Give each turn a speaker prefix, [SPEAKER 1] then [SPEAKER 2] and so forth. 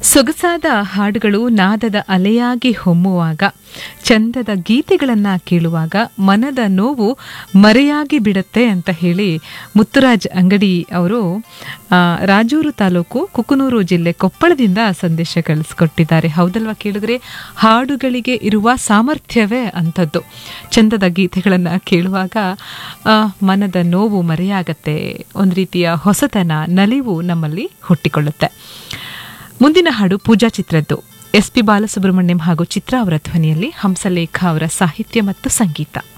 [SPEAKER 1] ಸೊಗಸಾದ ಹಾಡುಗಳು ನಾದದ ಅಲೆಯಾಗಿ ಹೊಮ್ಮುವಾಗ ಚಂದದ ಗೀತೆಗಳನ್ನ ಕೇಳುವಾಗ ಮನದ ನೋವು ಮರೆಯಾಗಿ ಬಿಡುತ್ತೆ ಅಂತ ಹೇಳಿ ಮುತ್ತುರಾಜ್ ಅಂಗಡಿ ಅವರು ಆ, ರಾಜೂರು ತಾಲೂಕು ಕುಕನೂರು ಜಿಲ್ಲೆ ಕೊಪ್ಪಳದಿಂದ ಸಂದೇಶ ಕಳಿಸ್ಕೊಟ್ಟಿದ್ದಾರೆ ಹೌದಲ್ವಾ ಕೇಳಿದ್ರೆ ಹಾಡುಗಳಿಗೆ ಇರುವ ಸಾಮರ್ಥ್ಯವೇ ಅಂಥದ್ದು ಚಂದದ ಗೀತೆಗಳನ್ನು ಕೇಳುವಾಗ ಆ, ಮನದ ನೋವು ಮರೆಯಾಗತ್ತೆ ಒಂದು ರೀತಿಯ ಹೊಸತನ ನಲಿವು ನಮ್ಮಲ್ಲಿ ಹುಟ್ಟಿಕೊಳ್ಳುತ್ತೆ ಮುಂದಿನ ಹಾಡು ಪೂಜಾ ಚಿತ್ರದ್ದು ಎಸ್ ಪಿ ಬಾಲಸುಬ್ರಹ್ಮಣ್ಯಂ ಹಾಗೂ ಚಿತ್ರ ಅವರ ಧ್ವನಿಯಲ್ಲಿ ಹಂಸಲೇಖ ಅವರ ಸಾಹಿತ್ಯ ಮತ್ತು ಸಂಗೀತ